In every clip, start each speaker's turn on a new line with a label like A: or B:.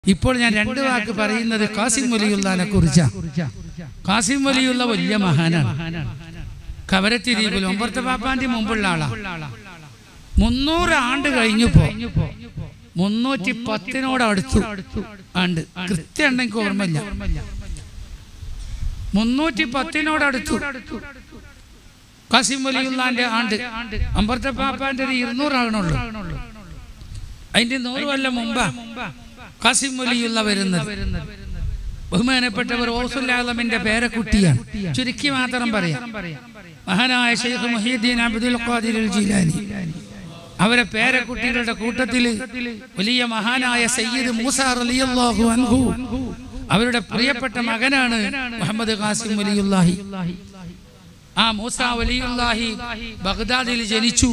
A: ഇപ്പോൾ ഞാൻ രണ്ട് വാക്ക് പറയുന്നത് കാസിം വലിയുള്ളനെ കുറിച്ചാണ് കാസിം വലിയുള്ള വലിയ മഹാനാണ് കവരത്തി ദ്വീപിൽ ഒമ്പർത്ത പാപ്പാന്റെ മുമ്പുള്ള ആളാ മുന്നൂറ് ആണ്ട് കഴിഞ്ഞപ്പോ മുന്നൂറ്റി പത്തിനോട് അടുത്തു ആണ്ട് കൃത്യം ഉണ്ടെങ്കിൽ ഓർമ്മയില്ല മുന്നൂറ്റി പത്തിനോട് അടുത്തു കാസിം വലിയുള്ളാന്റെ ആണ്ട് അമ്പർത്ത പാപ്പാന്റെ ഒരു ഇരുന്നൂറാകണുള്ളൂ അതിന്റെ നൂറ് കൊല്ലം മുമ്പാ കാസിം വലിയുള്ള വരുന്നത് ബഹുമാനപ്പെട്ടവർ ഓസുല്ലാലമിന്റെ പേരക്കുട്ടിയാണ് ചുരുക്കി മാത്രം പറയാം മഹാനായ ഷെയ്ഖ് മുഹീദ്ദീൻ അബ്ദുൽ ഖാദിർ ജീലാനി അവരെ പേരക്കുട്ടികളുടെ കൂട്ടത്തിൽ വലിയ മഹാനായ സയ്യിദ് മൂസ റളിയല്ലാഹു അൻഹു അവരുടെ പ്രിയപ്പെട്ട മകനാണ് മുഹമ്മദ് ഖാസിം വലിയുല്ലാഹി ആ മൂസ വലിയുല്ലാഹി ബഗ്ദാദിൽ ജനിച്ചു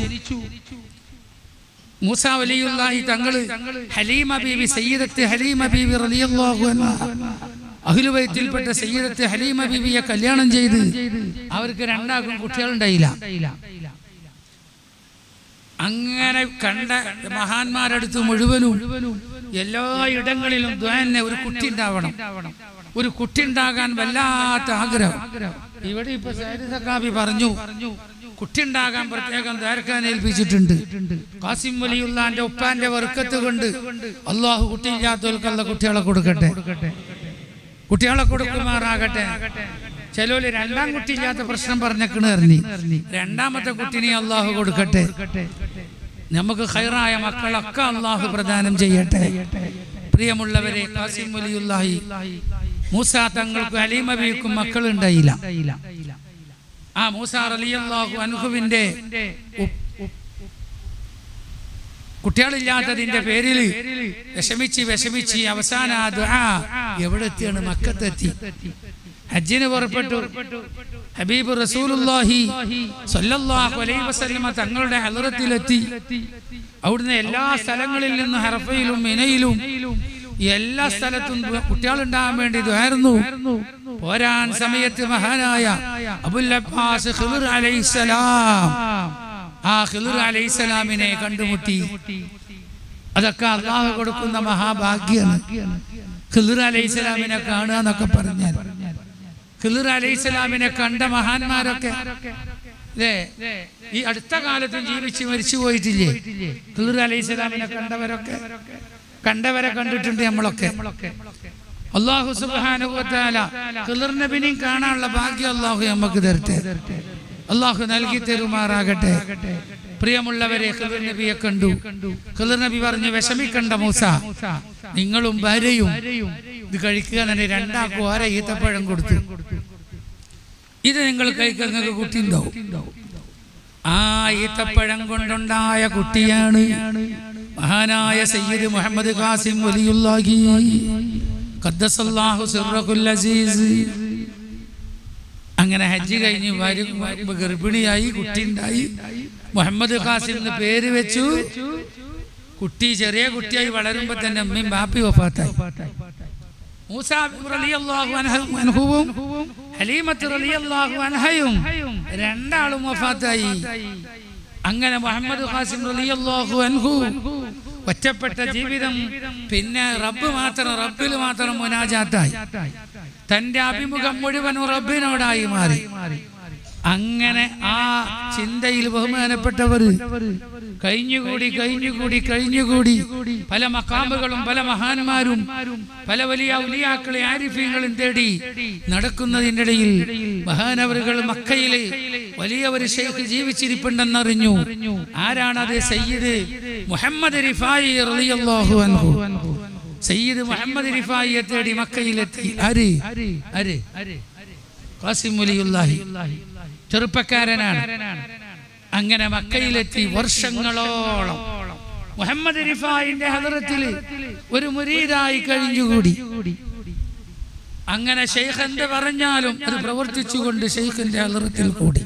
A: മൂസ വലിയുല്ലാഹി തങ്ങള് ഹലീമ ബീവി സയ്യിദത്ത് ഹലീമ ബീവി റളിയല്ലാഹു അൻഹ അഖിലുബൈത്തിൽപ്പെട്ട സയ്യിദത്ത് ഹലീമ ബീവിയെ കല്യാണം ചെയ്ത് അവർക്ക് രണ്ടാക്കും കുട്ടികളുണ്ടായില്ല അങ്ങനെ കണ്ട മഹാന്മാരടുത്ത് മുഴുവനും എല്ലാ ഇടങ്ങളിലും ദ്വന്നെ ഒരു കുട്ടി ഉണ്ടാവണം ഒരു കുട്ടി ഉണ്ടാകാൻ വല്ലാത്ത ആഗ്രഹം ഇവിടെ ഇപ്പൊ സൈദക്കാബി പറഞ്ഞു കുട്ടി ഉണ്ടാകാൻ പ്രത്യേകം ദ്വാരക്കാൻ ഏൽപ്പിച്ചിട്ടുണ്ട് കാസിം വലിയുള്ളാന്റെ ഉപ്പാന്റെ വർക്കത്ത് കൊണ്ട് അള്ളാഹു കുട്ടിയില്ലാത്തവർക്കുള്ള കുട്ടികളെ കൊടുക്കട്ടെ കുട്ടികളെ കൊടുക്കുമാറാകട്ടെ ചിലോല് രണ്ടാം കുട്ടിയില്ലാത്ത പ്രശ്നം പറഞ്ഞേക്കണ് എറിഞ്ഞി രണ്ടാമത്തെ കുട്ടിനെ അള്ളാഹു കൊടുക്കട്ടെ നമുക്ക് ഹൈറായ മക്കളൊക്കെ അള്ളാഹു പ്രദാനം ചെയ്യട്ടെ പ്രിയമുള്ളവരെ കാസിം വലിയുല്ലാഹി മൂസ തങ്ങൾക്ക് അലീമബിക്കും മക്കളുണ്ടായില്ല ആ മൂസ അലിയല്ലാഹു അൻഹുവിന്റെ കുട്ടികളില്ലാത്തതിന്റെ പേരിൽ വിഷമിച്ച് വിഷമിച്ച് അവസാന ആ ദുആ എവിടെ എത്തിയാണ് മക്കത്തെത്തി ഹജ്ജിന് പുറപ്പെട്ടു ഹബീബ് റസൂലുള്ളാഹി സ്വല്ലല്ലാഹു അലൈഹി വസല്ലമ തങ്ങളുടെ ഹലറത്തിലെത്തി അവിടുന്ന് എല്ലാ സ്ഥലങ്ങളിൽ നിന്ന് ഹറഫയിലും മിനയിലും എല്ലാ സ്ഥലത്തും കുട്ടികളുണ്ടാകാൻ വേണ്ടി ഇതായിരുന്നു പോരാൻ സമയത്ത് മഹാനായ അബുൽ അബ്ബാസ് ഖിദർ അലൈഹിസ്സലാം ആ ഖിദർ അലൈഹിസ്സലാമിനെ കണ്ടുമുട്ടി അതൊക്കെ അള്ളാഹു കൊടുക്കുന്ന മഹാഭാഗ്യാണ് ഖിദർ അലൈഹിസ്സലാമിനെ കാണുക എന്നൊക്കെ പറഞ്ഞാൽ ഖിദർ അലൈഹിസ്സലാമിനെ കണ്ട മഹാന്മാരൊക്കെ അല്ലേ ഈ അടുത്ത കാലത്തും ജീവിച്ച് മരിച്ചു പോയിട്ടില്ലേ ഖിദർ അലൈഹിസ്സലാമിനെ കണ്ടവരൊക്കെ കണ്ടവരെ കണ്ടിട്ടുണ്ട് നമ്മളൊക്കെ അള്ളാഹു സുബാനുഭവത്താല ഖിദർ നബിനെയും കാണാനുള്ള ഭാഗ്യം അള്ളാഹു നമുക്ക് തരട്ടെ അള്ളാഹു നൽകി തരുമാറാകട്ടെ പ്രിയമുള്ളവരെ ഖിദർ നബിയെ കണ്ടു ഖിദർ നബി പറഞ്ഞു വിഷമിക്കണ്ട മൂസ നിങ്ങളും ഭാര്യയും ഇത് കഴിക്കുക തന്നെ രണ്ടാക്കും ഓരോ ഈത്തപ്പഴം കൊടുത്തു ഇത് നിങ്ങൾ കഴിക്കാൻ നിങ്ങൾക്ക് കുട്ടി ഉണ്ടാവും ആ ഈത്തപ്പഴം കൊണ്ടുണ്ടായ കുട്ടിയാണ് മഹാനായ സയ്യിദ് മുഹമ്മദ് ഖാസിം വലിയുല്ലാഹി ഖദ്ദസല്ലാഹു സിർറഹുൽ അസീസ് അങ്ങനെ ഹജ്ജ് കഴിഞ്ഞ് വരും ഗർഭിണിയായി കുട്ടി ഉണ്ടായി മുഹമ്മദ് ഖാസിം എന്ന് പേര് വെച്ചു കുട്ടി ചെറിയ കുട്ടിയായി വളരുമ്പോ തന്നെ അമ്മയും ബാപ്പി വഫാത്തായി മൂസ റളിയല്ലാഹു അൻഹുവും ഹലീമത്ത് റളിയല്ലാഹു അൻഹയും രണ്ടാളും വഫാത്തായി അങ്ങനെ മുഹമ്മദ് ഖാസിം റളിയല്ലാഹു അൻഹു ഒറ്റപ്പെട്ട ജീവിതം പിന്നെ റബ്ബ് മാത്രം റബ്ബിൽ മാത്രം മുനാജാത്തായി തന്റെ അഭിമുഖം മുഴുവനും റബ്ബിനോടായി മാറി അങ്ങനെ ആ ചിന്തയിൽ ബഹുമാനപ്പെട്ടവർ കഴിഞ്ഞുകൂടി കഴിഞ്ഞുകൂടി കഴിഞ്ഞുകൂടി പല മക്കാമ്പുകളും പല മഹാന്മാരും പല വലിയ ഉലിയാക്കളെ ആരിഫ്യങ്ങളും തേടി നടക്കുന്നതിൻ്റെ ഇടയിൽ മഹാനവറുകൾ മക്കയിലെ വലിയ ഒരു ഷെയ്ഖ് ജീവിച്ചിരിപ്പുണ്ടെന്നറിഞ്ഞു ആരാണത് സയ്യിദ് മുഹമ്മദ് റിഫായി റളിയല്ലാഹു അൻഹു സയ്യിദ് മുഹമ്മദ് റിഫായിയെ തേടി മക്കയിലെത്തി ആര് ആര് ഖാസിം വലിയുല്ലാഹി ചെറുപ്പക്കാരനാണ് അങ്ങനെ മക്കയിലെത്തി വർഷങ്ങളോളം മുഹമ്മദ് റിഫായിന്റെ ഹദറത്തിൽ ഒരു മുരീദായി കഴിഞ്ഞുകൂടി അങ്ങനെ ഷെയ്ഖ് എന്ത് പറഞ്ഞാലും അത് പ്രവർത്തിച്ചുകൊണ്ട് ഷെയ്ഖിന്റെ ഹദറത്തിൽ കൂടി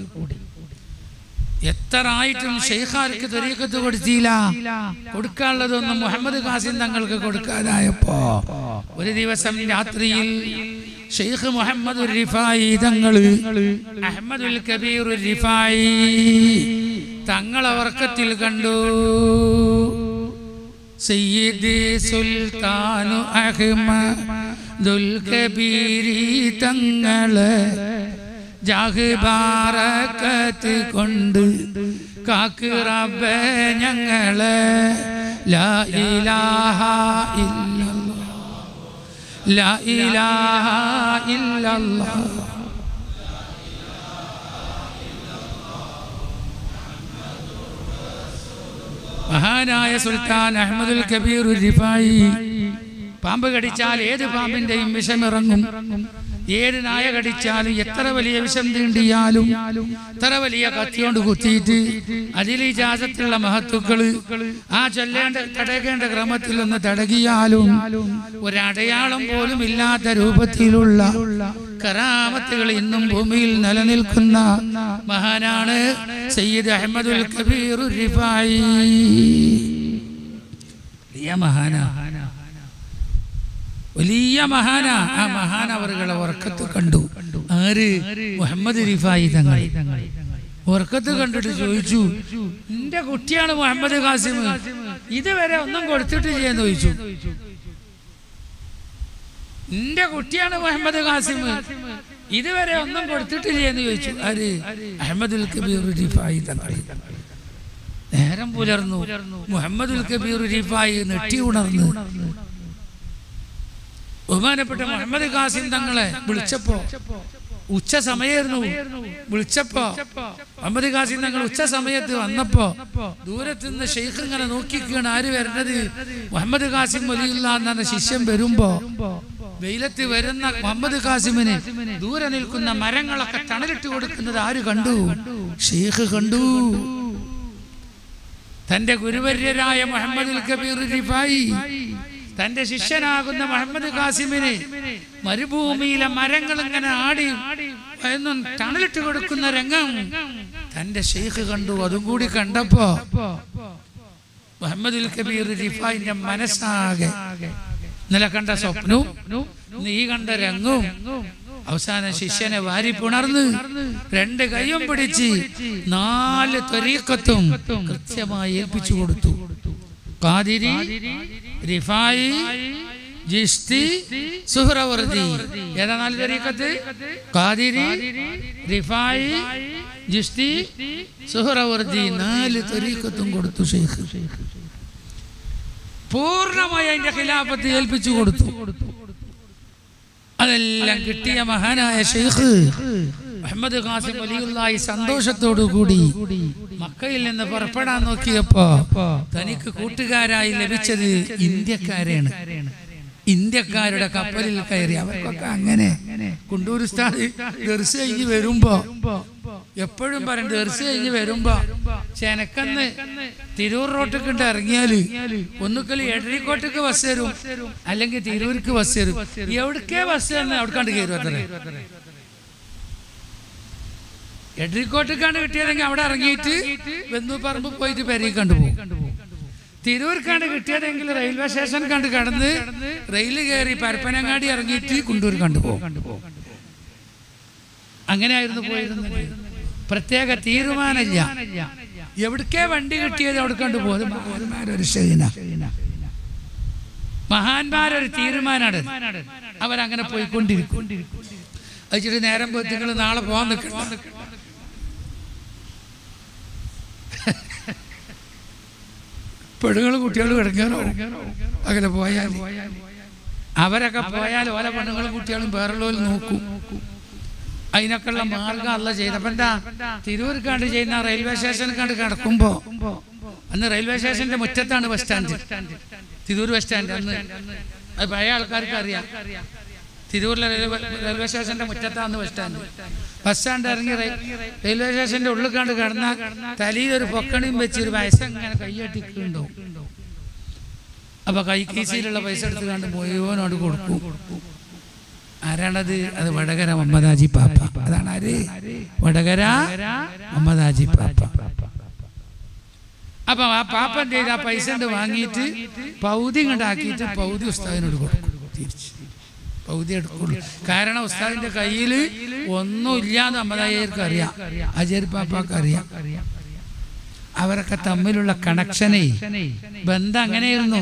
A: എത്ര ആയിട്ടും ഷെയ്ഖാർക്ക് തൊരീക്കത്ത് കൊടുത്തില്ല കൊടുക്കാനുള്ളതൊന്നും മുഹമ്മദ് ഖാസിം തങ്ങൾക്ക് കൊടുക്കാതായപ്പോ ഒരു ദിവസം രാത്രിയിൽ ഷെയ്ഖ് മുഹമ്മദ് റിഫായി തങ്ങള് അഹമ്മദുൽ കബീർ റിഫായി തങ്ങളെ വർക്കത്തിൽ കണ്ടു സയ്യിദ് സുൽത്താനു അഹ്മദുൽ കബീരി തങ്ങള് ജാഹ് ബാറക്കത്ത് കൊണ്ട് കാക്ക് റബ്ബേ ഞങ്ങള് ലാ ഇലാഹ ഇല്ലല്ലാഹ് ലാ ഇലാഹ ഇല്ലല്ലാഹ് മഹാനായ സുൽത്താൻ അഹമ്മദുൽ കബീർ റിഫായി പാമ്പ് കടിച്ചാൽ ഏത് പാമ്പിന്റെയും വിഷമിറങ്ങും ഏത് നായ കടിച്ചാലും എത്ര വലിയ വിഷം തീണ്ടിയാലും എത്ര വലിയ കത്തിയോണ്ട് കുത്തിയിട്ട് അതിൽ ഈ ജാതത്തിലുള്ള മഹത്തുക്കള് ആ ചൊല്ലേണ്ട തടകേണ്ട ക്രമത്തിൽ ഒന്ന് തടകിയാലും ഒരടയാളം പോലും ഇല്ലാത്ത രൂപത്തിലുള്ള കറാമത്തുകൾ ഇന്നും ഭൂമിയിൽ നിലനിൽക്കുന്ന മഹാനാണ് സയ്യിദ് അഹമ്മദുൽ കബീർ റിഫായി വലിയ മഹാനാ വലിയ മഹാന ആ മഹാൻ അവരുടെ ഉറക്കത്ത് കണ്ടു ആര് മുഹമ്മദ് റിഫായി തങ്ങൾ ഉറക്കത്ത് കണ്ടിട്ട് ചോദിച്ചു എന്റെ കുട്ടിയാണ് മുഹമ്മദ് കാസിം ഇതുവരെ ഒന്നും കൊടുത്തിട്ട് ചെയ്യാന്ന് ചോദിച്ചു എന്റെ കുട്ടിയാണ് മുഹമ്മദ് കാസിം ഇതുവരെ ഒന്നും കൊടുത്തിട്ടില്ലേ എന്ന് ചോദിച്ചു ആര് അഹമ്മദുൽ കബീർ റിഫായി തങ്ങൾ നേരം പുലർന്നു മുഹമ്മദുൽ കബീർ റിഫായി നെട്ടി ഉണർന്നു ബഹുമാനപ്പെട്ട മുഹമ്മദ് കാസിം തങ്ങളെ വിളിച്ചപ്പോ ഉച്ച സമയമായിരുന്നു വിളിച്ചപ്പോ മുഹമ്മദ് കാസിം തങ്ങൾ ഉച്ച സമയത്ത് വന്നപ്പോ ദൂരത്ത് നിന്ന് ഷെയ്ഖ് ഇങ്ങനെ നോക്കിക്കാണ് ആര് വരണത് മുഹമ്മദ് കാസിം വലിയുള്ള എന്ന ശിഷ്യൻ വരുമ്പോ വെയിലത്ത് വരുന്ന മുഹമ്മദ് കാസിമിന് ദൂരെ നിൽക്കുന്ന മരങ്ങളൊക്കെ തണലിട്ട് കൊടുക്കുന്നത് ആര് കണ്ടു ഷെയ്ഖ് കണ്ടു തന്റെ ഗുരുവര്യരായ മുഹമ്മദ് കബീർ റിഫായി തന്റെ ശിഷ്യനാകുന്ന മുഹമ്മദ് കാസിമിന് മരുഭൂമിയിലെ മരങ്ങൾ ഇങ്ങനെ ആടി എന്നും തണലിട്ട് കൊടുക്കുന്ന രംഗം തന്റെ ഷെയ്ഖ് കണ്ടു അതും കൂടി കണ്ടപ്പോ മുഹമ്മദ് കബീർ റിഫായിന്റെ മനസ്സാകെ ഇന്നലെ കണ്ട സ്വപ്നവും നീ കണ്ട രംഗവും അവസാന ശിഷ്യനെ വാരി പുണർന്ന് രണ്ട് കൈയും പിടിച്ച് നാല് ത്വരീക്കത്തും കൃത്യമായി ഏൽപ്പിച്ചു കൊടുത്തു കാതിരി റിഫായി ജിസ്തി സുഹ്റവർദി ഏതാ നാല് ത്വരീക്കത്ത് കാതിരി റിഫായി ജിസ്തി സുഹ്റവർദി നാല് ത്വരീക്കത്തും കൊടുത്തു ഷെയ്ഖ് പൂർണ്ണമായി അതിന്റെ ഖിലാഫത്ത് ഏൽപ്പിച്ചു കൊടുത്തു അതെല്ലാം കിട്ടിയ മഹാനായ ഷെയ്ഖ് മുഹമ്മദ് ഖാസിം വലിയുള്ളായി സന്തോഷത്തോടു കൂടി മക്കയിൽ നിന്ന് പുറപ്പെടാൻ നോക്കിയപ്പോ തനിക്ക് കൂട്ടുകാരായി ലഭിച്ചത് ഇന്ത്യക്കാരാണ് ഇന്ത്യക്കാരുടെ കപ്പലിൽ കയറി അവർക്കൊക്കെ അങ്ങനെ കുണ്ടൂർ ഉസ്താദ് ദർശ കഴിഞ്ഞ് വരുമ്പോ എപ്പോഴും പറയും ദർശ കഴിഞ്ഞ് വരുമ്പോ ചെനക്കന്ന് തിരൂർ റോട്ടിക്കിട്ട് ഇറങ്ങിയാല് ഒന്നുക്കൽ എടരിക്കോട്ടേക്ക് ബസ് തരും അല്ലെങ്കിൽ തിരൂർക്ക് ബസ് തരും എവിടേക്കേ ബസ് തന്നെ അവിടെ കണ്ട് കയറും അത്രേ എടരിക്കോട്ടേക്കാണ് കിട്ടിയതെങ്കിൽ അവിടെ ഇറങ്ങിയിട്ട് ബന്ധു പറമ്പ് പോയിട്ട് പെരയിൽ കണ്ടുപോകും തിരൂർക്കാണ് കിട്ടിയതെങ്കിൽ റെയിൽവേ സ്റ്റേഷൻ കണ്ട് കടന്ന് റെയിൽ കയറി പരപ്പനങ്ങാടി ഇറങ്ങിയിട്ട് കുണ്ടൂർ കണ്ടുപോകും അങ്ങനെയായിരുന്നു പോയിരുന്നത് പ്രത്യേക തീരുമാനമില്ല എവിടേക്കേ വണ്ടി കിട്ടിയത് അവിടെ കണ്ടുപോകും മഹാന്മാരൊരു ഷെയ്ന മഹാന്മാരൊരു തീരുമാനമാണ് അവരങ്ങനെ പോയിക്കൊണ്ടിരിക്കും അയച്ചിട്ട് നേരം പോയി നിങ്ങൾ നാളെ പോകാൻ നിൽക്കണം പെണ്ണുങ്ങൾ കുട്ടികൾ കിടക്കാനോ അങ്ങനെ പോയാൽ അവരൊക്കെ പോയാൽ ഓല പെണ്ണുങ്ങളും കുട്ടികളും വേറുള്ളവർ നോക്കും അതിനൊക്കെയുള്ള മാർഗം അല്ല ചെയ്തപ്പോ എന്താ തിരൂർക്കാണ്ട് ചെയ്യുന്ന റെയിൽവേ സ്റ്റേഷനിൽ കണ്ട് കിടക്കുമ്പോ അന്ന് റെയിൽവേ സ്റ്റേഷന്റെ മുറ്റത്താണ് bus stand Tirur bus stand അന്ന് അത് പഴയ ആൾക്കാർക്ക് അറിയാം തിരൂരിലെ റെയിൽവേ റെയിൽവേ സ്റ്റേഷന്റെ മുറ്റത്താണ് ബസ് സ്റ്റാൻഡ് ബസ് സ്റ്റാൻഡ് ഇറങ്ങി റെയിൽ- റെയിൽവേ സ്റ്റേഷന്റെ ഉള്ളിൽ കണ്ട് കിടന്ന തലയിൽ ഒരു പൊക്കണിയും വെച്ച് ഒരു വയസ്സങ്ങനെ കൈയ്യട്ടിക്കുണ്ടോ അപ്പൊ കൈ കീശയിലുള്ള പൈസ എടുത്ത് കണ്ട് മുഴുവനോട് കൊടുക്കും ആരാണത് അത് വടകര മമ്മദാജി പാപ്പ അതാണ് ആര് വടകര മമ്മദാജി പാപ്പ അപ്പൊ ആ പാപ്പ എന്ത് ചെയ്ത് ആ പൈസ കൊണ്ട് വാങ്ങിയിട്ട് പൗതി ഇങ്ങോട്ടാക്കിയിട്ട് പൗതി ഉസ്താദിനോട് കൊടുക്കും തിരിച്ച് പൗതി എടുക്കുള്ളൂ കാരണം ഉസ്താദിന്റെ കയ്യിൽ ഒന്നും ഇല്ലാന്ന് അമ്മദായർക്ക് അറിയാം അജയർ പാപ്പാക്ക് അറിയാം അവരൊക്കെ തമ്മിലുള്ള കണക്ഷനെ ബന്ധം അങ്ങനെയായിരുന്നു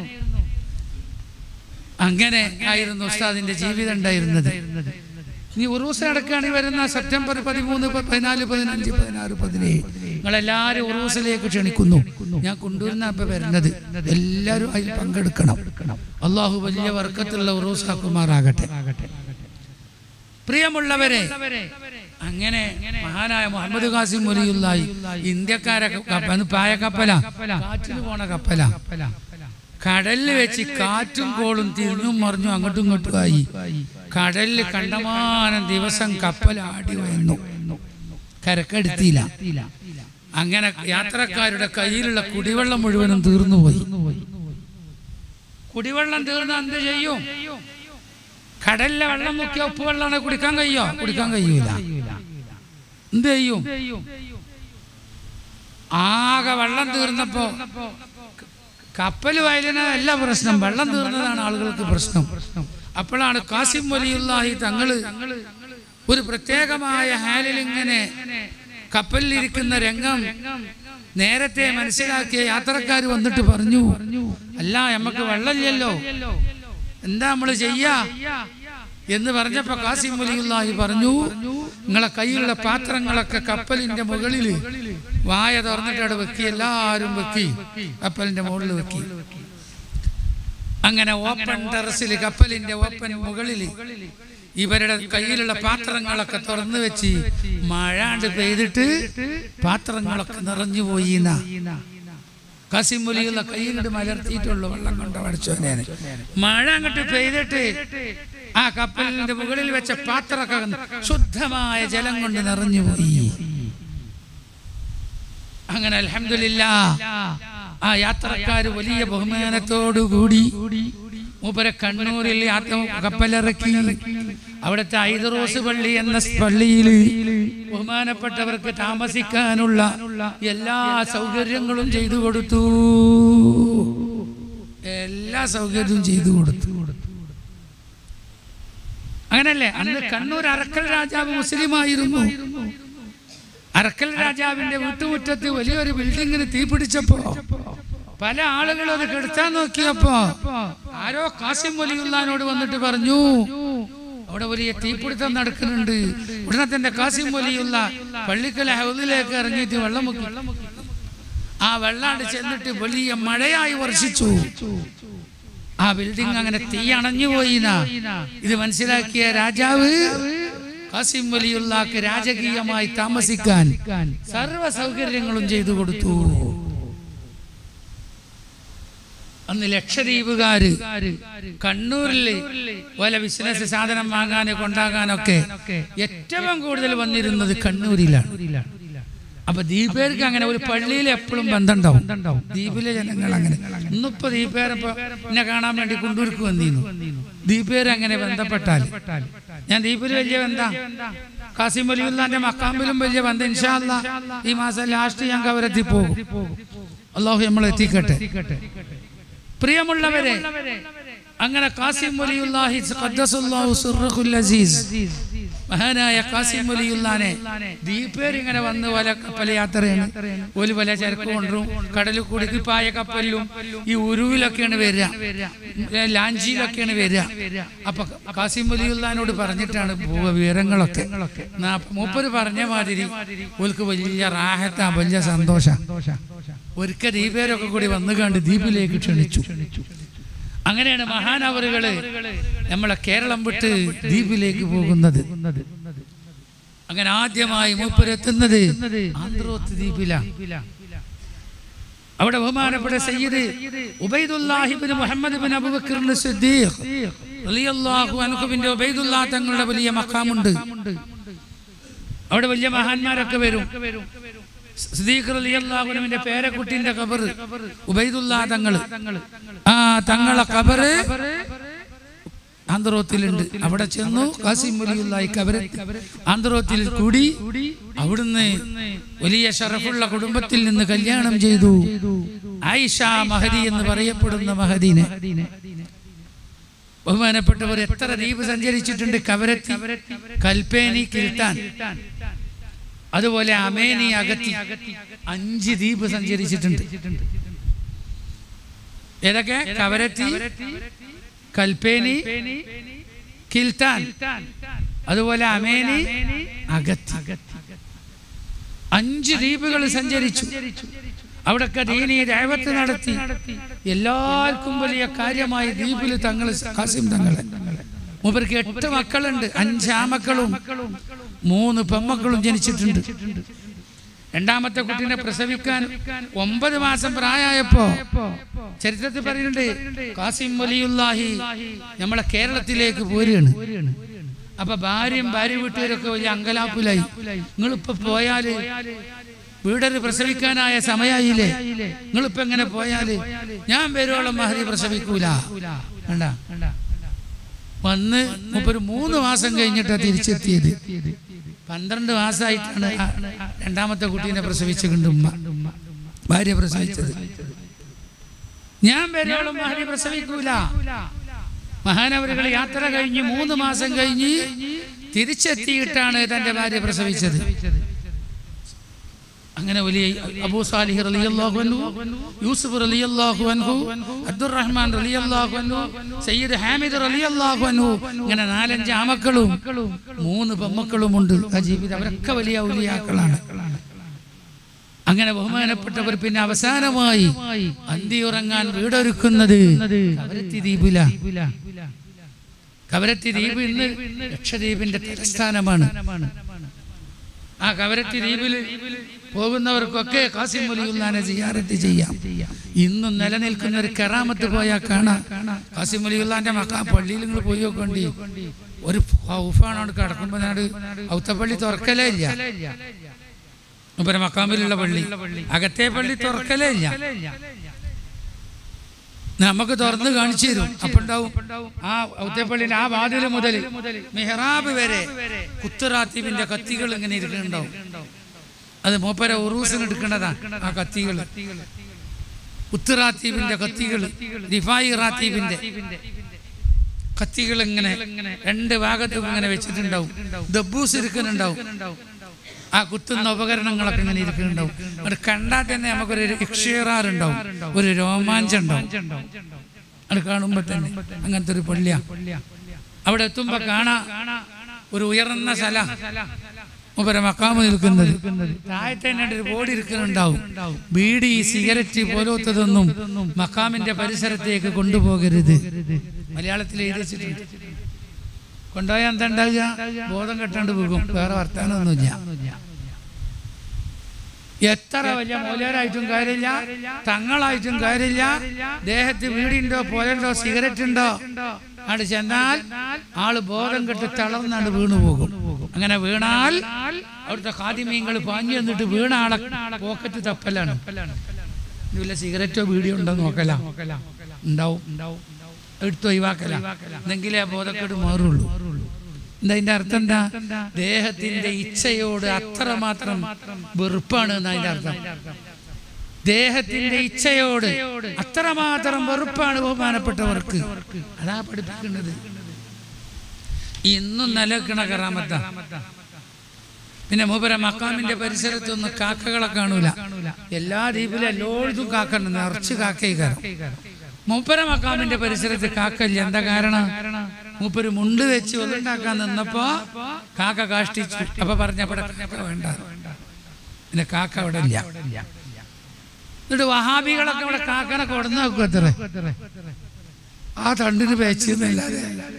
A: അങ്ങനെ ആയിരുന്നു ഉസ്താദിന്റെ ജീവിതം ഉണ്ടായിരുന്നത് ഇനി ഉറൂസ് നടക്കുകയാണെങ്കിൽ വരുന്ന സെപ്റ്റംബർ പതിമൂന്ന് പ- പതിനാല് പതിനഞ്ച് പതിനാറ് പതിനേഴ് നിങ്ങളെല്ലാവരും ഉറൂസിലേക്ക് ക്ഷണിക്കുന്നു ഞാൻ കൊണ്ടുവരുന്ന ഇപ്പൊ വരുന്നത് എല്ലാവരും അതിൽ പങ്കെടുക്കണം അള്ളാഹു വലിയ വർക്കത്തുള്ള ഉറൂസാക്കുമാറാകട്ടെ പ്രിയമുള്ളവരെ അങ്ങനെ മഹാനായ മുഹമ്മദ് ഖാസിം മുലിയുള്ളായി ഇന്ത്യക്കാരെ കപ്പ- അന്ന് പായ കപ്പല കാറ്റിന് പോണ കപ്പല കടലിൽ വെച്ച് കാറ്റും കോളും തിരിഞ്ഞും മറിഞ്ഞും അങ്ങോട്ടും ഇങ്ങോട്ടും ആയി കടലിൽ കണ്ടമാനം ദിവസം കപ്പൽ ആടി വന്നു കരക്കെടുത്തില്ല അങ്ങനെ യാത്രക്കാരുടെ കയ്യിലുള്ള കുടിവെള്ളം മുഴുവനും തീർന്നുപോയി കുടിവെള്ളം തീർന്ന എന്ത് ചെയ്യും കടലിലെ വെള്ളം മുക്കിയ ഉപ്പ് വെള്ളമാണ് കുടിക്കാൻ കഴിയോ കുടിക്കാൻ കഴിയൂല എന്ത് ചെയ്യും ആകെ വെള്ളം തീർന്നപ്പോ കപ്പൽ വയലിനല്ല പ്രശ്നം വെള്ളം തീർന്നതാണ് ആളുകൾക്ക് പ്രശ്നം അപ്പോഴാണ് കാസിം വലിയുള്ളാഹി തങ്ങള് ഒരു പ്രത്യേകമായ ഹാലിൽ ഇങ്ങനെ കപ്പലിലിരിക്കുന്ന രംഗം നേരത്തെ മനസ്സിലാക്കിയ യാത്രക്കാർ വന്നിട്ട് പറഞ്ഞു അല്ല നമുക്ക് വെള്ളമില്ലല്ലോ എന്താ നമ്മൾ ചെയ്യാ എന്ന് പറഞ്ഞപ്പോ കാസിം വലിയുള്ളാഹി പറഞ്ഞു നിങ്ങളെ കയ്യിലുള്ള പാത്രങ്ങളൊക്കെ കപ്പലിന്റെ മുകളിൽ വായ തുറന്നിട്ട് അവിടെ വെക്കി എല്ലാവരും വെക്കി കപ്പലിന്റെ മുകളിൽ വെക്കി അങ്ങനെ ഓപ്പൺ ടെറസിൽ കപ്പലിന്റെ ഓപ്പൺ മുകളിൽ ഇവരുടെ കയ്യിലുള്ള പാത്രങ്ങളൊക്കെ തുറന്നു വെച്ച് മഴാണ്ട് പെയ്തിട്ട് പാത്രങ്ങളൊക്കെ നിറഞ്ഞു പോയി കസിമുലിയുള്ള കൈയിലിട്ട് മലർത്തിയിട്ടുള്ളു വെള്ളം കൊണ്ട് പഠിച്ചോനെ മഴ അങ്ങോട്ട് പെയ്തിട്ട് ആ കപ്പലിന്റെ മുകളിൽ വെച്ച പാത്രമൊക്കെ ശുദ്ധമായ ജലം കൊണ്ട് നിറഞ്ഞു പോയി അങ്ങനെ അൽഹംദുലില്ലാ ആ യാത്രക്കാർ വലിയ ബഹുമാനത്തോടുകൂടി മൂപ്പരെ കണ്ണൂരിൽ യാത്ര കപ്പലിറക്കി അവിടുത്തെ ഐദറോസ് പള്ളി എന്ന സ് പള്ളിയിൽ ബഹുമാനപ്പെട്ടവർക്ക് താമസിക്കാനുള്ള എല്ലാ സൗകര്യങ്ങളും ചെയ്തു കൊടുത്തു എല്ലാ സൗകര്യവും ചെയ്തു കൊടുത്തു അങ്ങനല്ലേ അന്ന് കണ്ണൂർ അറക്കൽ രാജാവ് മുസ്ലിമായിരുന്നു അറക്കൽ രാജാവിന്റെ വീട്ടുമുറ്റത്ത് വലിയൊരു ബിൽഡിങ്ങിന് തീ പിടിച്ചപ്പോ പല ആളുകളും അത് കെടുത്താൻ നോക്കിയപ്പോ ആരോ കാസിം വലിയുള്ളാനോട് വന്നിട്ട് പറഞ്ഞു അവിടെ വലിയ തീപിടുത്തം നടക്കുന്നുണ്ട് ഉടനെ തന്നെ കാസിം വലിയുള്ള പള്ളിക്കല ഹൗദിലേക്ക് ഇറങ്ങിയിട്ട് വെള്ളം മുക്കി ആ വെള്ളാണ്ട് ചെന്നിട്ട് വലിയ മഴയായി വർഷിച്ചു ആ ബിൽഡിംഗ് അങ്ങനെ തീ അണഞ്ഞു പോയി ഇത് മനസ്സിലാക്കിയ രാജാവ് കാസിം വലിയുള്ളാക്ക് രാജകീയമായി താമസിക്കാൻ സർവ്വ സൗകര്യങ്ങളും ചെയ്തു കൊടുത്തു അന്ന് ലക്ഷദ്വീപുകാര് കണ്ണൂരില് പല ബിസിനസ് സാധനം വാങ്ങാന് കൊണ്ടാകാനൊക്കെ ഏറ്റവും കൂടുതൽ വന്നിരുന്നത് കണ്ണൂരിലാണ് അപ്പൊ ദ്വീപേർക്ക് അങ്ങനെ ഒരു പള്ളിയിൽ എപ്പോഴും ബന്ധമുണ്ടാവും ദ്വീപിലെ ജനങ്ങൾ അങ്ങനെ ഇന്നിപ്പോ ദ്വീപേരപ്പോ എന്നെ കാണാൻ വേണ്ടി കുണ്ടൂർക്ക് വന്നിരുന്നു ദ്വീപേര് അങ്ങനെ ബന്ധപ്പെട്ടാൽ ഞാൻ ദ്വീപിൽ വലിയ ബന്ധം കാസിം വലിയുള്ളാന്റെ മക്കാമ്പിലും വലിയ ബന്ധം ഇൻഷാല്ല ഈ മാസം ലാസ്റ്റ് ഞാൻ കവരെത്തി പോകും അള്ളാഹു നമ്മൾ എത്തിക്കട്ടെ പ്രിയമുള്ളവരെ അങ്ങനെ കാസിം വലിയുല്ലാഹി ഖദ്ദസുല്ലാഹു സിർറഹുൽ അസീസ് മഹാനായ കാസിം വലിയുല്ലാനെ ദീപേർ ഇങ്ങനെ വന്ന് പല കപ്പൽ യാത്രയാണ് ഒരു പല ചരക്ക് കൊണ്ടും കടലിൽ കൂടി പായ കപ്പലിലും ഈ ഉരുവിലൊക്കെയാണ് വരിക ലാഞ്ചിയിലൊക്കെയാണ് വരിക അപ്പൊ കാസിം വലിയുല്ലാനോട് പറഞ്ഞിട്ടാണ് പോവുക വിവരങ്ങളൊക്കെ നാ- മൂപ്പര് പറഞ്ഞ മാതിരി ഓൽക്ക് വലിയ റാഹത്താ വലിയ സന്തോഷം ഒരിക്കൽ ദീപേരൊക്കെ കൂടി വന്നു കണ്ട് ദ്വീപിലേക്ക് ക്ഷണിച്ചു അങ്ങനെയാണ് മഹാനവറുകള് നമ്മളെ കേരളം വിട്ട് ദ്വീപിലേക്ക് പോകുന്നത് അങ്ങനെ ആദ്യമായി മൂപ്പരെത്തുന്നത് ആന്ധ്രോത്ത് ദ്വീപിലാണ് അവിടെ ബഹുമാനപ്പെട്ട സയ്യിദ് ഉബൈദുല്ലാഹിബിൻ മുഹമ്മദ് ബിൻ അബൂബക്കർ സിദ്ദീഖ് റളിയല്ലാഹു അൻഹുവിന്റെ ഉബൈദുല്ലാ തങ്ങളുടെ വലിയ മഖാമുണ്ട് അവിടെ വലിയ മഹാന്മാരൊക്കെ വരും സിദ്ദീഖ് റളിയല്ലാഹു അൻഹുവിന്റെ പേരക്കുട്ടിന്റെ ഖബർ ഉബൈദുല്ലാ തങ്ങൾ ആ തങ്ങളെ ഖബർ ആന്ധ്രോത്തിലുണ്ട് അവിടെ ചെന്നു കാസിം വലിയുള്ളായി കബര ആന്ധ്രോത്തിൽ കൂടി അവിടുന്ന് വലിയ ഷറഫുള്ള കുടുംബത്തിൽ നിന്ന് കല്യാണം ചെയ്തു ആയിഷ മഹദി എന്ന് പറയപ്പെടുന്ന മഹദീനെ ബഹുമാനപ്പെട്ടവർ എത്ര ദ്വീപ് സഞ്ചരിച്ചിട്ടുണ്ട് കവരത്തി കൽപ്പേനി കിൽത്താൻ അതുപോലെ അമേനി അകത്തി അഞ്ച് ദ്വീപ് സഞ്ചരിച്ചിട്ടുണ്ട് ഏതൊക്കെ കവരത്തി കൽപ്പേനി കിൽത്താൻ അതുപോലെ അമേനി അകത്തി അഞ്ച് ദ്വീപുകൾ സഞ്ചരിച്ചു അവിടൊക്കെ ദീനീ ദൈവത്ത് നടത്തി എല്ലാവർക്കും വലിയ കാര്യമായി ദ്വീപിൽ തങ്ങൾ കാസിം തങ്ങളെ മൂപ്പർക്ക് എട്ട് മക്കളുണ്ട് അഞ്ചാമക്കളും മൂന്ന് പെമ്മക്കളും ജനിച്ചിട്ടുണ്ട് രണ്ടാമത്തെ കുട്ടീനെ പ്രസവിക്കാൻ ഒമ്പത് മാസം പ്രായമായപ്പോ ചരിത്രത്തിൽ പറയുന്നുണ്ട് കാസിം വലിയുല്ലാഹി നമ്മളെ കേരളത്തിലേക്ക് പോരുകയാണ് അപ്പൊ ഭാര്യയും ഭാര്യ വീട്ടുകാരൊക്കെ വലിയ അങ്കലാപ്പിലായി നിങ്ങളിപ്പോ പോയാല് വീടര് പ്രസവിക്കാനായ സമയായില്ലേ നിങ്ങളിപ്പോ എങ്ങനെ പോയാല് ഞാൻ വരുവോളം മഹരി പ്രസവിക്കൂല വേണ്ട വന്ന് മുപ്പൊരു മൂന്ന് മാസം കഴിഞ്ഞിട്ടാണ് തിരിച്ചെത്തിയത് പന്ത്രണ്ട് മാസമായിട്ടാണ് ആ രണ്ടാമത്തെ കുട്ടീനെ പ്രസവിച്ചിട്ടുണ്ട് ഉമ്മ ഭാര്യ പ്രസവിച്ചത് ഞാൻ വരുവോളം മഹരി പ്രസവിക്കൂല മഹാനവരുകൾ യാത്ര കഴിഞ്ഞ് മൂന്ന് മാസം കഴിഞ്ഞ് തിരിച്ചെത്തിയിട്ടാണ് തന്റെ ഭാര്യ പ്രസവിച്ചത് അങ്ങനെ വലിയ അബൂ സാലിഹ് റളിയല്ലാഹു അൻഹു യൂസുഫ് റളിയല്ലാഹു അൻഹു അബ്ദുറഹ്മാൻ റളിയല്ലാഹു അൻഹു സയ്യിദ് ഹാമിദ് റളിയല്ലാഹു അൻഹു ഇങ്ങനെ നാലഞ്ച് ആമക്കളും മൂന്ന് പെമ്മക്കളും ഉണ്ട് ആ ജീവിതം അവരൊക്കെ വലിയ ഔലിയാക്കളാണ് അങ്ങനെ ബഹുമാനപ്പെട്ടവർ പിന്നെ അവസാനമായി അന്തിയുറങ്ങാൻ വീടൊരുക്കുന്നത് കവരത്തി ദ്വീപില കവരത്തി ദ്വീപ് ഇന്ന് ലക്ഷദ്വീപിന്റെ തലസ്ഥാനമാണ് ആ കവരത്തി ദ്വീപിൽ പോകുന്നവർക്കൊക്കെ കാസിം വലിയുല്ലാനെ സിയാറത്ത് ചെയ്യാം ഇന്നും നിലനിൽക്കുന്ന ഒരു കറാമത്ത് പോയാൽ കാണാം കാസിം വലിയുല്ലാന്റെ മക്ക ആ പള്ളിയിൽ നിങ്ങൾ പോയി നോക്കണ്ടി ഒരു ഹൗഫാണ് കിടക്കുമ്പോൾ നാട് ഔത്തപ്പള്ളി തുറക്കലേ ഇല്ല ഇപ്പൊ മക്കാമിലുള്ള പള്ളി അകത്തെ പള്ളി തുറക്കലേ ഇല്ല നമുക്ക് തുറന്ന് കാണിച്ചു തരും അപ്പൊ ഉണ്ടാവും ആ ഔത്തേപ്പള്ളിന്റെ ആ വാതിൽ മുതൽ മെഹ്റാബ് വരെ കുത്തുറാത്തീപിന്റെ കത്തികൾ ഇങ്ങനെ ഇരിക്കുന്നുണ്ടാവും അത് മൂപ്പര ഉറൂസിന് എടുക്കുന്നതാ ആ കത്തികൾ ഉത്തറാത്തീപിന്റെ കത്തികൾ ദിഫായി റാത്തീപിന്റെ കത്തികൾ ഇങ്ങനെ രണ്ട് ഭാഗത്തും ഇങ്ങനെ വെച്ചിട്ടുണ്ടാവും ദബൂസ് ഇരിക്കുന്നുണ്ടാവും ആ കുത്തുന്ന ഉപകരണങ്ങളൊക്കെ ഇങ്ങനെ ഇരിക്കുന്നുണ്ടാവും അത് കണ്ടാൽ തന്നെ നമുക്കൊരു ഇക്ഷേറാറുണ്ടാവും ഒരു രോമാഞ്ചം ഉണ്ടാവും അത് കാണുമ്പോ തന്നെ അങ്ങനത്തെ ഒരു പള്ളിയാ അവിടെ എത്തുമ്പോ കാണാ ഒരു ഉയർന്ന സ്ഥല മൂപ്പര മക്കാമ് നിൽക്കുന്നത് താഴത്തെ തന്നെ ഒരു ബോർഡ് ഇരിക്കുന്നുണ്ടാവും ബീഡി സിഗരറ്റ് പോലത്തതൊന്നും മക്കാമിന്റെ പരിസരത്തേക്ക് കൊണ്ടുപോകരുത് മലയാളത്തിൽ എഴുതി വെച്ചിട്ടുണ്ട് കൊണ്ടുപോയാൽ എന്താ ഉണ്ടാവുക ബോധം കെട്ടാണ്ട് പോകും വേറെ വർത്താനമൊന്നുമില്ല എത്ര വലിയ മൂലരായിട്ടും കാര്യമില്ല തങ്ങളായിട്ടും കാര്യമില്ല ദേഹത്ത് വീടിണ്ടോ പോലുണ്ടോ സിഗരറ്റ് ഉണ്ടോ അവിടെ ചെന്നാൽ ആള് ബോധം കെട്ട് തളർന്നാണ്ട് വീണു പോകും അങ്ങനെ വീണാൽ അവിടുത്തെ ഖാദിമീങ്ങൾ പാഞ്ഞു വന്നിട്ട് വീണ ആളെ പോക്കറ്റ് തപ്പലാണ് വല്ല സിഗരറ്റോ വീഡിയോ ഉണ്ടോ നോക്കല ഉണ്ടാവും ഉണ്ടാവും എടുത്ത് ഒഴിവാക്കല എന്നെങ്കിലേ ആ ബോധക്കേട് മാറുള്ളൂ എന്താ അതിന്റെ അർത്ഥം എന്താ ദേഹത്തിന്റെ ഇച്ഛയോട് അത്രമാത്രം വെറുപ്പാണ് എന്നാ അതിന്റെ അർത്ഥം ദേഹത്തിന്റെ ഇച്ഛയോട് അത്രമാത്രം വെറുപ്പാണ് ബഹുമാനപ്പെട്ടവർക്ക് അതാ പഠിപ്പിക്കുന്നത് ഇന്നും നിലക്കണ കറാമത്ത പിന്നെ മൂപ്പര മക്കാമിന്റെ പരിസരത്തൊന്നും കാക്കകളെ കാണൂല എല്ലാ ദ്വീപിലും എല്ലായിടത്തും കാക്കണ്ട് നിറച്ച് കാക്കയിക്കാരം മൂപ്പര മക്കാമിന്റെ പരിസരത്ത് കാക്കല്ല എന്താ കാരണം മൂപ്പര് മുണ്ട് വെച്ച് ഒന്നുണ്ടാക്കാൻ നിന്നപ്പോ കാക്ക കാഷ്ടിച്ചു അപ്പൊ പറഞ്ഞപ്പോ കാക്ക വേണ്ട പിന്നെ കാക്ക അവിടെ ഇല്ല എന്നിട്ട് വഹാബികളൊക്കെ അവിടെ കാക്കനെ കൊടുന്നു നോക്കും അത്ര ആ തണ്ടിന് പേച്ചെന്നല്ലാതെ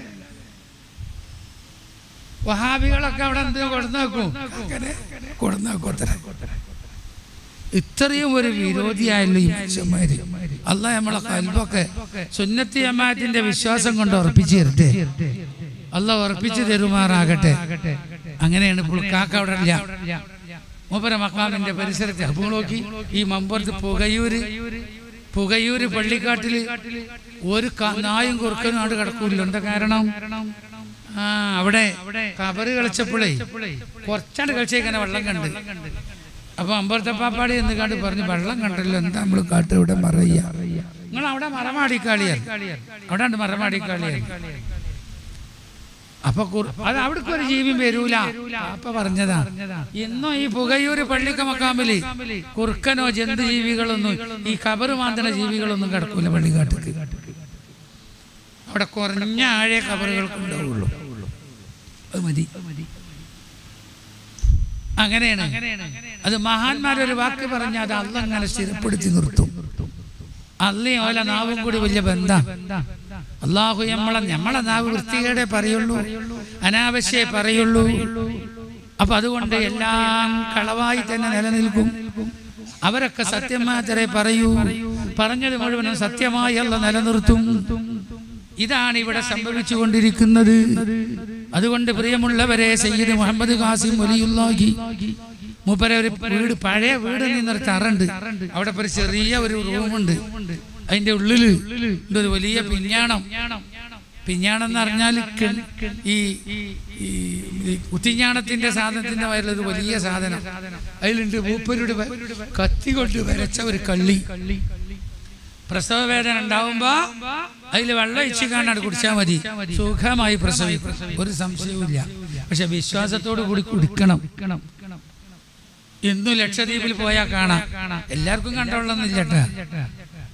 A: വഹാബികളൊക്കെ അവിടെ എന്ത് കൊടുന്നു നോക്കും കൊടുന്നു നോക്കും അത്ര ഇത്രയും ഒരു വിരോധിയായല്ലോ ഈ മനുഷ്യന്മാര് അല്ല നമ്മളെ കൽബൊക്കെ സുന്നത്തി അമ്മാറ്റിന്റെ വിശ്വാസം കൊണ്ട് ഉറപ്പിച്ചു തരട്ടെ അല്ല ഉറപ്പിച്ചു തരുമാറാകട്ടെ അങ്ങനെയാണ് ഇപ്പോൾ കാക്ക അവിടെ ഇല്ല മൂപ്പര മക്കാമിന്റെ പരിസരത്ത് അപ്പോൾ നോക്കി ഈ മമ്പുറത്ത് പുകയൂര് പുകയൂര് പള്ളിക്കാട്ടില് ഒരു ക- നായും കുറുക്കനും അവിടെ കിടക്കൂല്ലോ എന്താ കാരണം ആ അവിടെ കബറ് കളിച്ചപ്പോഴേ കുറച്ചാണ്ട് കളിച്ചേക്കനെ വെള്ളം കണ്ട് അപ്പൊ അമ്പലത്തെ പാപ്പാടി എന്ന് കണ്ട് പറഞ്ഞു വെള്ളം കണ്ടല്ലോ എന്താ നമ്മൾ കാട്ട് ഇവിടെ മറയ്യ നിങ്ങൾ അവിടെ മറമാടിക്കാളിയാൽ അവിടെ ഉണ്ട് മറമാടിക്കാളിയാൽ അപ്പൊ കുർ- അത് അവിടേക്ക് ഒരു ജീവിയും വരൂല അപ്പൊ പറഞ്ഞതാ ഇന്നും ഈ പുകയൂര് പള്ളിക്ക മക്കാമ്പില് കുറുക്കനോ ജന്തു ജീവികളൊന്നും ഈ കബറ് മാന്തണ ജീവികളൊന്നും കിടക്കൂല പള്ളിക്കാട്ടിക്ക് അവിടെ കുറഞ്ഞ ആഴെ കബറുകൾക്ക് ഉണ്ടാവുള്ളൂ അത് മതി അങ്ങനെയാണ് അത് മഹാന്മാരൊരു വാക്ക് പറഞ്ഞ അത് അല്ല അങ്ങനെ സ്ഥിരപ്പെടുത്തി നിർത്തും അല്ലയും ഓല നാവും കൂടി വലിയ ബന്ധം അള്ളാഹു നമ്മളെ നമ്മളെ നാവ് വൃത്തികേടെ പറയുള്ളൂ അനാവശ്യേ പറയുള്ളൂ അപ്പൊ അതുകൊണ്ട് എല്ലാം കളവായി തന്നെ നിലനിൽക്കും അവരൊക്കെ സത്യം മാത്രമേ പറയൂ പറഞ്ഞത് മുഴുവനും സത്യമായി അല്ല നിലനിർത്തും ഇതാണ് ഇവിടെ സംഭവിച്ചു കൊണ്ടിരിക്കുന്നത് അതുകൊണ്ട് പ്രിയമുള്ളവരെ സയ്യിദ് മുഹമ്മദ് ഖാസിം വലിയുള്ളാഹി മൂപ്പര ഒരു വീട് പഴയ വീട് നിന്നൊരു തറണ്ട് അവിടെ ഇപ്പൊ ഒരു ചെറിയ ഒരു റൂമുണ്ട് അതിന്റെ ഉള്ളില് ഉണ്ട് ഒരു വലിയ പിഞ്ഞാണം പിഞ്ഞാണം എന്ന് പറഞ്ഞാൽ കെ- ഈ ഈ ഈ കുത്തിഞ്ഞാണത്തിന്റെ സാധനത്തിന്റെ വയറിലൊരു വലിയ സാധനം അതിലുണ്ട് മൂപ്പരുടെ വ- കത്തി കൊണ്ട് വരച്ച ഒരു കള്ളി പ്രസവ വേദന ഉണ്ടാവുമ്പോ അതിൽ വെള്ളം ഒഴിച്ച് കാണാണ്ട് കുടിച്ചാൽ മതി സുഖമായി പ്രസവിക്കും ഒരു സംശയവുമില്ല പക്ഷെ വിശ്വാസത്തോടു കൂടി കുടിക്കണം ഇന്നും ലക്ഷദ്വീപിൽ പോയാൽ കാണാം എല്ലാവർക്കും കണ്ടോളന്നില്ല കേട്ടാ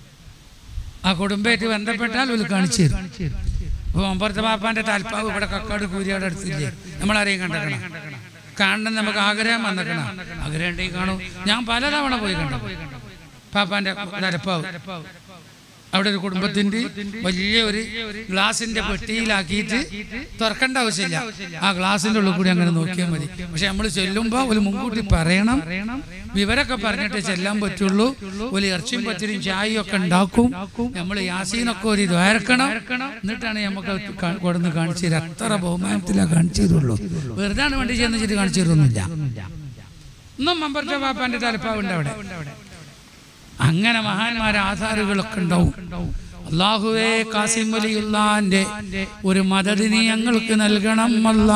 A: ആ കുടുംബമായിട്ട് ബന്ധപ്പെട്ടാൽ ഒരു കാണിച്ചു തരും അപ്പൊ ഒമ്പറത്തെ പാപ്പാന്റെ താൽപ്പാവ് ഇവിടെ കക്കാട് കൂരിയുടെ അടുത്തില്ലേ നമ്മളാരെയും കണ്ടക്കണം കാണണം നമുക്ക് ആഗ്രഹം വന്നേക്കണം ആഗ്രഹം ഉണ്ടെങ്കിൽ കാണൂ ഞാൻ പലതവണ പോയി കണ്ടു പാപ്പാന്റെ തലപ്പാവ് അവിടെ ഒരു കുടുംബത്തിന്റെ വലിയ ഒരു ഗ്ലാസിന്റെ പെട്ടിയിലാക്കിയിട്ട് തുറക്കേണ്ട ആവശ്യമില്ല ആ ഗ്ലാസിന്റെ ഉള്ളിൽ കൂടി അങ്ങനെ നോക്കിയാൽ മതി പക്ഷെ നമ്മൾ ചെല്ലുമ്പോൾ ഒരു മുൻകൂട്ടി പറയണം വിവരമൊക്കെ പറഞ്ഞിട്ട് ചെല്ലാൻ പറ്റുള്ളൂ ഒരു ഇറച്ചിയും പച്ചരിയും ചായയും ഒക്കെ ഉണ്ടാക്കും നമ്മൾ യാസീനൊക്കെ ഒരു ദ്വാരക്കണം എന്നിട്ടാണ് നമുക്ക് അത് കൊടുന്ന് കാണിച്ചു തരാം അത്ര ബഹുമാനത്തിലാണ് കാണിച്ചു തരുള്ളൂ വെറുതെ വേണ്ടി ചെന്ന് വെച്ചിട്ട് കാണിച്ചു തരുന്നില്ല ഒന്നും മമ്പർച്ച പാപ്പാന്റെ തലപ്പാവുണ്ട് അവിടെ അങ്ങനെ മഹാന്മാരെ ആധാറുകളൊക്കെ ഉണ്ടാവും അള്ളാഹുവേ കാസിം വലിയുള്ളാന്റെ ഒരു മദതിനി ഞങ്ങൾക്ക് നൽകണം അല്ല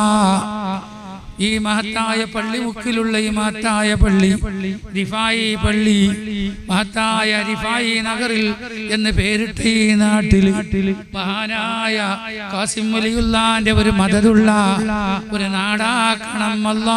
A: ഈ മഹത്തായ പള്ളിമുക്കിലുള്ള ഈ മഹത്തായ പള്ളി റിഫായി പള്ളി മഹത്തായ റിഫായി നഗറിൽ എന്ന് പേരിട്ട ഈ നാട്ടിൽ മഹാനായ കാസിം വലിയുള്ളാന്റെ ഒരു മദതുള്ള ഒരു നാടാക്കണം അല്ലാ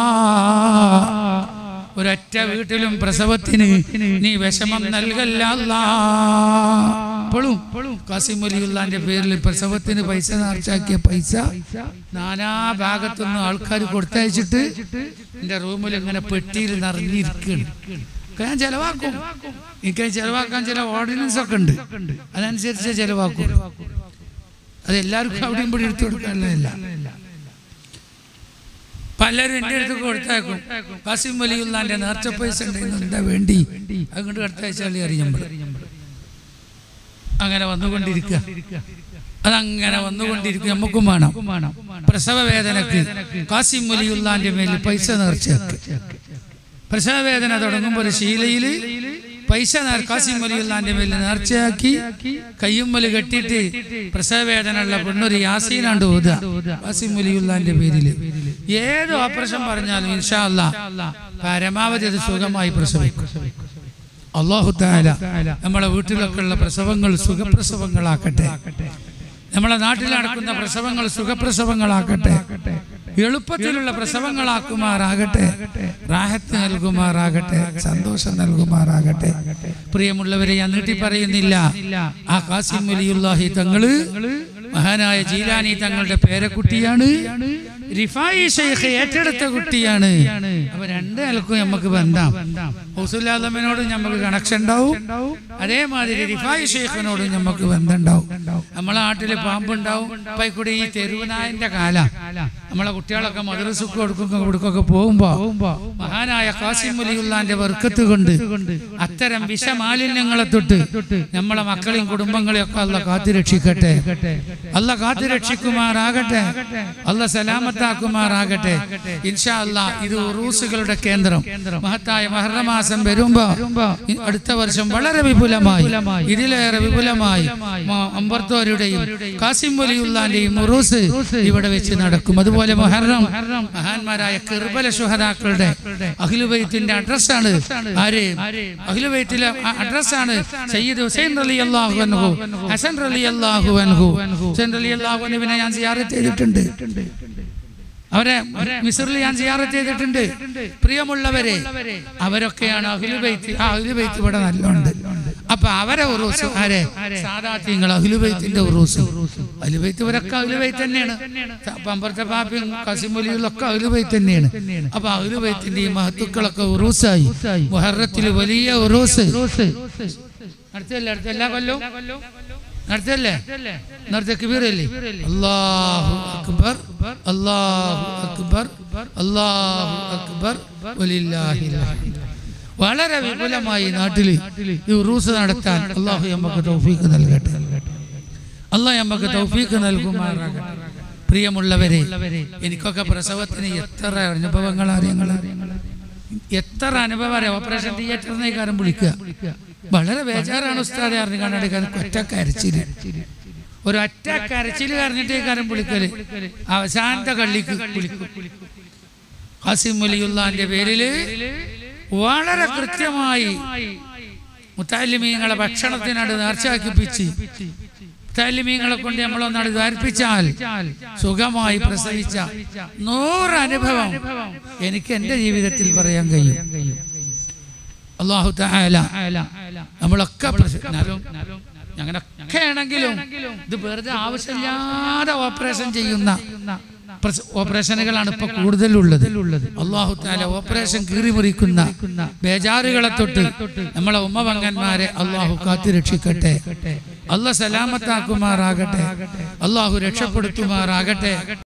A: ഒരൊറ്റ വീട്ടിലും പ്രസവത്തിന് നീ വിഷമം നൽകല്ല അല്ലാ. ഇപ്പോഴും കാസിം അലിയുള്ളാന്റെ പേരിൽ പ്രസവത്തിന് പൈസ നേർച്ചാക്കിയ പൈസ നാനാ ഭാഗത്തുനിന്ന് ആൾക്കാർ കൊടുത്തയച്ചിട്ട് എന്റെ റൂമിൽ ഇങ്ങനെ പെട്ടിയിൽ നിറഞ്ഞിരിക്കുകയാണ് ഒക്കെ ഞാൻ ചെലവാക്കും എനിക്ക് ചെലവാക്കാൻ ചില ഓർഡിനൻസ് ഒക്കെ ഉണ്ട് അതനുസരിച്ച് ചെലവാക്കും അത് എല്ലാവർക്കും അവിടെയും ഇവിടെ എടുത്തു കൊടുക്കാനുള്ളതല്ല പലരും എൻ്റെ അടുത്ത് കൊടുത്തേക്കും കാസിം വലിയുള്ളാന്റെ നേർച്ച പൈസ ഉണ്ടെന്ന് എന്താ വേണ്ടി അങ്ങോട്ട് അടുത്തയച്ചാൽ അറിയാൻ അങ്ങനെ വന്നുകൊണ്ടിരിക്കുക അതങ്ങനെ വന്നുകൊണ്ടിരിക്കും നമുക്കും വേണം പ്രസവ വേദനക്ക് കാസിം വലിയുള്ളാന്റെ മേലിൽ പൈസ നേർച്ചയാക്കി പ്രസവ വേദന തുടങ്ങുമ്പോൾ ഒരു ശീലയില് പൈസ നേർ കാസിം വലിയുള്ളാന്റെ മേലിൽ നേർച്ചയാക്കി കയ്യുമ്മൽ കെട്ടിയിട്ട് പ്രസവ വേദന ഉള്ള പെണ്ണൊരു യാസീനാണ്ട് ഓതുക കാസിം വലിയുള്ളാന്റെ പേരിൽ ഏത് ഓപ്പറേഷൻ പറഞ്ഞാലും ഇൻഷാ അല്ലാ പരമാവധി അത് സുഖമായി പ്രസവിക്കും അള്ളാഹു താല നമ്മളെ വീട്ടിലൊക്കെ ഉള്ള പ്രസവങ്ങൾ സുഖപ്രസവങ്ങളാക്കട്ടെ നമ്മളെ നാട്ടിൽ നടക്കുന്ന പ്രസവങ്ങൾ സുഖപ്രസവങ്ങളാക്കട്ടെ എളുപ്പത്തിലുള്ള പ്രസവങ്ങളാക്കുമാറാകട്ടെ റാഹത്ത് നൽകുമാറാകട്ടെ സന്തോഷം നൽകുമാറാകട്ടെ പ്രിയമുള്ളവരെ ഞാൻ നീട്ടി പറയുന്നില്ല ആ കാസിം വലിയുല്ലാഹി തങ്ങള് മഹാനായ ജീലാനി തങ്ങളുടെ പേരക്കുട്ടിയാണ് റിഫായി ഷെയ്ഖ് ഏറ്റെടുത്ത കുട്ടിയാണ് അപ്പൊ രണ്ട് നിലക്കും നമുക്ക് ബന്ധം ഹൗസുല്ലാദമിനോടും നമുക്ക് കണക്ഷൻ ഉണ്ടാവും അതേമാതിരി റിഫായി ഷെയ്ഖിനോടും നമുക്ക് ബന്ധം ഉണ്ടാവും നമ്മളെ നാട്ടില് പാമ്പുണ്ടാവും പൈക്കൂടി ഈ തെരുവുനായന്റെ കാല നമ്മളെ കുട്ടികളൊക്കെ മദ്രസക്ക് കൊടുക്കും കൊടുക്കൊക്കെ പോകുമ്പോ മഹാനായ കാസിം അലിയുള്ളാന്റെ വർക്കത്ത് കൊണ്ട് അത്തരം വിഷമാലിന്യങ്ങളെ തൊട്ട് നമ്മളെ മക്കളെയും കുടുംബങ്ങളെയും ഒക്കെ അല്ല കാത്തുരക്ഷിക്കട്ടെ അല്ല കാത്തുരക്ഷിക്കുമാറാകട്ടെ അല്ല സലാമത്താക്കുമാറാകട്ടെ ഇൻഷാ അല്ല ഇത് ഉറൂസുകളുടെ കേന്ദ്രം മഹത്തായ മഹറമാസം വരുമ്പോ ഈ അടുത്ത വർഷം വളരെ വിപുല വിപുലമായി ഇതിലേറെ വിപുലമായി മ- അമ്പർത്തോരുടെയും കാസിം വലിയുള്ളാന്റെയും ഉറൂസ് ഇവിടെ വെച്ച് നടക്കും അതുപോലെ മൊഹറം മഹാന്മാരായ കിർബല ശുഹദാക്കളുടെ അഖിലുബൈത്തിന്റെ അഡ്രസ്സാണ് ആര് അഖിലുബൈത്തിലെ അഡ്രസ്സാണ് സയ്യിദ് ഹുസൈൻ റലി അള്ളാഹു അൻഹു ഹസൻ റലി അള്ളാഹു അൻഹു ഹുസൈൻ റലി അള്ളാഹു അനുവിനെ ഞാൻ സിയാറത്ത് ചെയ്തിട്ടുണ്ട് അവരെ മിസറിൽ ഞാൻ സിയാറത്ത് ചെയ്തിട്ടുണ്ട് പ്രിയമുള്ളവരെ അവരൊക്കെയാണ് അഖിലുബൈത്ത് ആ അഖിലുബൈത്ത് ഇവിടെ നല്ലോണ്ട് അപ്പൊ അവരെ ഉറൂസ് ആരെ സാധാത്യങ്ങൾ അഖിലുബൈത്തിന്റെ ഉറൂസ് അഖിലുബൈത്ത് ഇവരൊക്കെ അഖിലുബൈത്ത് തന്നെയാണ് പമ്പർത്തെ പാപ്പിയും കസിമൊലികളൊക്കെ അഖിലുബൈത്ത് തന്നെയാണ് അപ്പൊ അഖിലുബൈത്തിന്റെ ഈ മഹത്തുക്കളൊക്കെ ഉറൂസായി മുഹറത്തിൽ വലിയ ഉറൂസ് അടുത്തല്ലേ അടുത്ത എല്ലാ കൊല്ലവും നടത്തല്ലേ നടത്ത കിബീറല്ലേ അല്ലാഹു അക്ബർ അല്ലാഹു അക്ബർ അല്ലാഹു അക്ബർ വലില്ലാഹിൽ ഹംദ്. വളരെ വിപുലമായി നാട്ടിൽ ഈ ഉറൂസ് നടത്താൻ അള്ളാഹു നമുക്ക് തൗഫീക്ക് നൽകട്ടെ അള്ളാഹ് നമുക്ക് തൗഫീക്ക് നൽകുമാറാകട്ടെ പ്രിയമുള്ളവരെ എനിക്കൊക്കെ പ്രസവത്തിന് എത്ര അനുഭവങ്ങൾ അറിയങ്ങൾ എത്ര അനുഭവം ഓപ്പറേഷൻ തിയേറ്ററിനെ കാരം വിളിക്കുക വളരെ ബേജാറാണ് ഉസ്താദെ അറിഞ്ഞു കണ്ടെടുക്കാൻ ഒറ്റ കരച്ചില് ഒരു ഒറ്റ കരച്ചില് കരഞ്ഞിട്ടേ കാരം വിളിക്കല് അവസാനത്തെ കള്ളിക്ക് വിളിക്കും ഹാസിം വലിയുള്ളാന്റെ പേരില് വളരെ കൃത്യമായി മുത്താലിമീങ്ങളെ ഭക്ഷണത്തിനട് നേർച്ചാക്കിപ്പിച്ച് മുത്താലിമീങ്ങളെ കൊണ്ട് നമ്മളൊന്നാട് ധാരിപ്പിച്ചാൽ സുഖമായി പ്രസവിച്ച നൂറ് അനുഭവം എനിക്ക് എൻ്റെ ജീവിതത്തിൽ പറയാൻ കഴിയും അള്ളാഹു തആല നമ്മളൊക്കെ പ്രസ- എന്നാലും അങ്ങനൊക്കെ ആണെങ്കിലും ഇത് വെറുതെ ആവശ്യമില്ലാതെ ഓപ്പറേഷൻ ചെയ്യുന്ന പ്രസ- ഓപ്പറേഷനുകളാണ് ഇപ്പൊ കൂടുതലുള്ളത് അള്ളാഹു താല ഓപ്പറേഷൻ കീറി മുറിക്കുന്ന ബേജാറുകളെ തൊട്ട് നമ്മളെ ഉമ്മപങ്കന്മാരെ അള്ളാഹു കാത്തു രക്ഷിക്കട്ടെ അല്ല സലാമത്താക്കുമാറാകട്ടെ അള്ളാഹു രക്ഷപ്പെടുത്തുമാറാകട്ടെ